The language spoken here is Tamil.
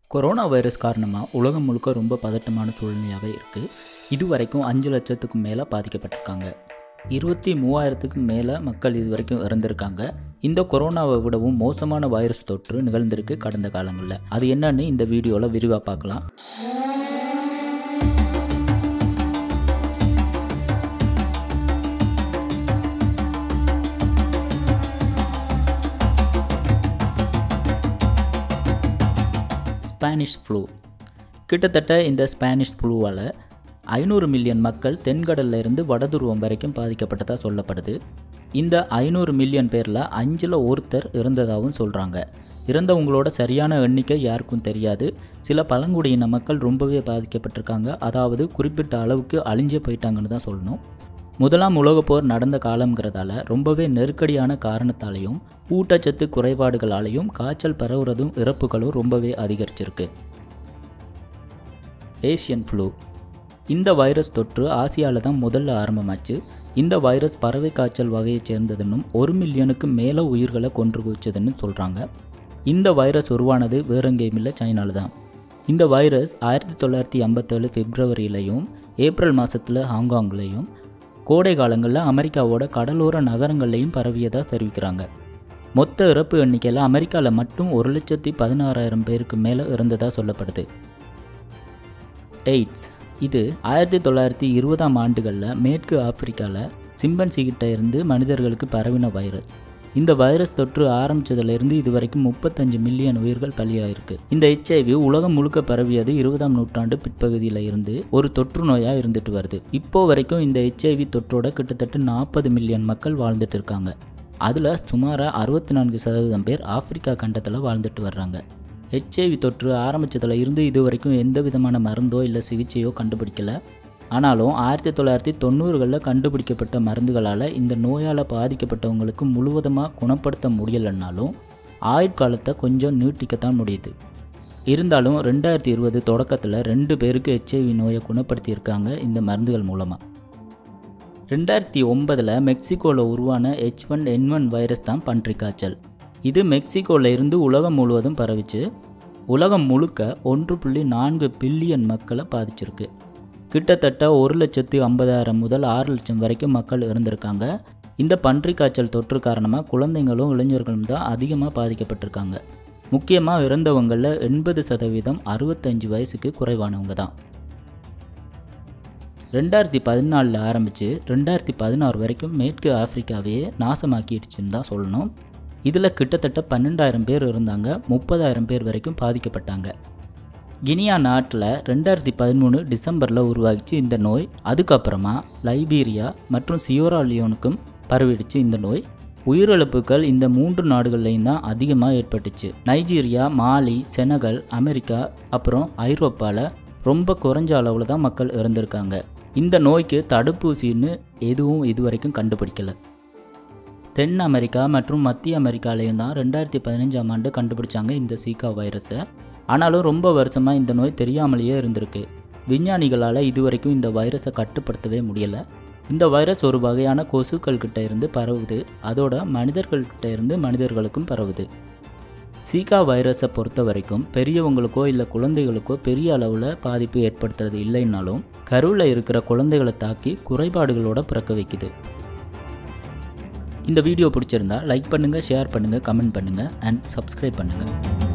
கொரோனா வைரஸ் காரணமாக உலகம் முழுக்க ரொம்ப பதட்டமான சூழ்நிலையாகவே இருக்குது இதுவரைக்கும் அஞ்சு லட்சத்துக்கும் மேலே பாதிக்கப்பட்டிருக்காங்க இருபத்தி மூவாயிரத்துக்கும் மேலே மக்கள் இது வரைக்கும் இறந்திருக்காங்க இந்த கொரோனாவை விடவும் மோசமான வைரஸ் தொற்று நிகழ்ந்திருக்கு கடந்த காலங்களில் அது என்னன்னு இந்த வீடியோவில் விரிவாக பார்க்கலாம் ஸ்பானிஷ் ஃப்ளூ கிட்டத்தட்ட இந்த ஸ்பானிஷ் ஃப்ளூவால் ஐநூறு மில்லியன் மக்கள் தென்கடல்ல இருந்து வடதுருவம் வரைக்கும் பாதிக்கப்பட்டதாக சொல்லப்படுது இந்த ஐநூறு மில்லியன் பேரில் அஞ்சில் ஒருத்தர் இறந்ததாகவும் சொல்கிறாங்க இறந்தவங்களோட சரியான எண்ணிக்கை யாருக்கும் தெரியாது சில பழங்குடியின மக்கள் ரொம்பவே பாதிக்கப்பட்டிருக்காங்க அதாவது குறிப்பிட்ட அளவுக்கு அழிஞ்சே போயிட்டாங்கன்னு தான் சொல்லணும் முதலாம் உலகப் போர் நடந்த காலங்கிறதால ரொம்பவே நெருக்கடியான காரணத்தாலையும் ஊட்டச்சத்து குறைபாடுகளாலையும் காய்ச்சல் பரவுறதும் இறப்புகளும் ரொம்பவே அதிகரிச்சிருக்கு ஏசியன் ஃப்ளூ இந்த வைரஸ் தொற்று ஆசியாவில் தான் முதல்ல ஆரம்பமாச்சு இந்த வைரஸ் பறவை காய்ச்சல் வகையைச் சேர்ந்ததுன்னும் ஒரு மில்லியனுக்கு மேலே உயிர்களை கொன்று குவிச்சதுன்னு சொல்கிறாங்க இந்த வைரஸ் உருவானது வேற எங்கேயும் இல்லை சைனாவில் தான் இந்த வைரஸ் ஆயிரத்தி தொள்ளாயிரத்தி ஐம்பத்தேழு பிப்ரவரியிலையும் ஏப்ரல் மாதத்தில் ஹாங்காங்லேயும் கோடை காலங்களில் அமெரிக்காவோட கடலோர நகரங்கள்லையும் பரவியதாக தெரிவிக்கிறாங்க மொத்த இறப்பு எண்ணிக்கையில் அமெரிக்காவில் மட்டும் ஒரு லட்சத்தி பதினாறாயிரம் பேருக்கு மேலே இறந்ததாக சொல்லப்படுது எய்ட்ஸ் இது ஆயிரத்தி தொள்ளாயிரத்தி இருபதாம் ஆண்டுகளில் மேற்கு ஆப்பிரிக்காவில் சிம்பன்சிகிட்ட இருந்து மனிதர்களுக்கு பரவின வைரஸ் இந்த வைரஸ் தொற்று ஆரம்பித்ததுலேருந்து இது வரைக்கும் முப்பத்தஞ்சு மில்லியன் உயிர்கள் பலியாயிருக்கு இந்த ஹெச்ஐவி உலகம் முழுக்க பரவியது இருபதாம் நூற்றாண்டு பிற்பகுதியில் இருந்து ஒரு தொற்று நோயாக இருந்துட்டு வருது இப்போ வரைக்கும் இந்த ஹெச்ஐவி தொற்றோட கிட்டத்தட்ட நாற்பது மில்லியன் மக்கள் வாழ்ந்துட்டு இருக்காங்க அதில் சுமாராக அறுபத்தி நான்கு சதவீதம் பேர் ஆப்பிரிக்கா கண்டத்தில் வாழ்ந்துட்டு வர்றாங்க ஹெச்ஐவி தொற்று ஆரம்பித்ததில் இருந்து இது வரைக்கும் எந்த விதமான மருந்தோ இல்லை சிகிச்சையோ கண்டுபிடிக்கல ஆனாலும் ஆயிரத்தி தொள்ளாயிரத்தி தொண்ணூறுகளில் கண்டுபிடிக்கப்பட்ட மருந்துகளால் இந்த நோயால் பாதிக்கப்பட்டவங்களுக்கு முழுவதுமாக குணப்படுத்த முடியலைன்னாலும் ஆயுட்காலத்தை கொஞ்சம் நீட்டிக்கத்தான் முடியுது இருந்தாலும் ரெண்டாயிரத்தி இருபது தொடக்கத்தில் ரெண்டு பேருக்கு ஹெச்ஐவி நோயை குணப்படுத்தியிருக்காங்க இந்த மருந்துகள் மூலமாக ரெண்டாயிரத்தி ஒன்பதில் மெக்சிகோவில் உருவான H one N one virus தான் பன்றி காய்ச்சல் இது மெக்சிகோவில் இருந்து உலகம் முழுவதும் பரவிச்சு உலகம் முழுக்க ஒன்று புள்ளி நான்கு பில்லியன் மக்களை பாதிச்சிருக்கு கிட்டத்தட்ட ஒரு லட்சத்து ஐம்பதாயிரம் முதல் ஆறு லட்சம் வரைக்கும் மக்கள் இருந்திருக்காங்க இந்த பன்றி காய்ச்சல் தொற்று காரணமாக குழந்தைங்களும் இளைஞர்களும் தான் அதிகமாக பாதிக்கப்பட்டிருக்காங்க முக்கியமாக இறந்தவங்களில் எண்பது சதவீதம் அறுபத்தஞ்சு வயசுக்கு குறைவானவங்க தான் ரெண்டாயிரத்தி பதினாலில் ஆரம்பித்து ரெண்டாயிரத்தி பதினாறு வரைக்கும் மேற்கு ஆப்பிரிக்காவையே நாசமாக்கிடுச்சுன்னு தான் சொல்லணும் இதில் கிட்டத்தட்ட பன்னெண்டாயிரம் பேர் இருந்தாங்க முப்பதாயிரம் பேர் வரைக்கும் பாதிக்கப்பட்டாங்க கினியா நாட்டில் ரெண்டாயிரத்தி பதிமூணு டிசம்பரில் உருவாகிச்சு இந்த நோய் அதுக்கப்புறமா லைபீரியா மற்றும் சியோரா லியோனுக்கும் பரவிடுச்சு இந்த நோய் உயிரிழப்புகள் இந்த மூன்று நாடுகள்லையும் தான் அதிகமாக ஏற்பட்டுச்சு நைஜீரியா மாலி செனகல் அமெரிக்கா அப்புறம் ஐரோப்பாவில் ரொம்ப குறைஞ்ச அளவில் தான் மக்கள் இறந்திருக்காங்க இந்த நோய்க்கு தடுப்பூசின்னு எதுவும் இது வரைக்கும் கண்டுபிடிக்கல தென் அமெரிக்கா மற்றும் மத்திய அமெரிக்காலையும் தான் ரெண்டாயிரத்தி பதினஞ்சாம் ஆண்டு கண்டுபிடிச்சாங்க இந்த சீகா வைரஸை ஆனாலும் ரொம்ப வருஷமாக இந்த நோய் தெரியாமலேயே இருந்திருக்கு விஞ்ஞானிகளால் இதுவரைக்கும் இந்த வைரஸை கட்டுப்படுத்தவே முடியலை இந்த வைரஸ் ஒரு வகையான கொசுக்கள் கிட்ட இருந்து பரவுது அதோட மனிதர்கள்கிட்ட இருந்து மனிதர்களுக்கும் பரவுது சீகா வைரஸை பொறுத்த வரைக்கும் பெரியவங்களுக்கோ இல்லை குழந்தைகளுக்கோ பெரிய அளவில் பாதிப்பு ஏற்படுத்துறது இல்லைன்னாலும் கருவில் இருக்கிற குழந்தைகளை தாக்கி குறைபாடுகளோட பிறக்க வைக்குது இந்த வீடியோ பிடிச்சிருந்தா லைக் பண்ணுங்கள் ஷேர் பண்ணுங்கள் கமெண்ட் பண்ணுங்கள் அண்ட் சப்ஸ்கிரைப் பண்ணுங்கள்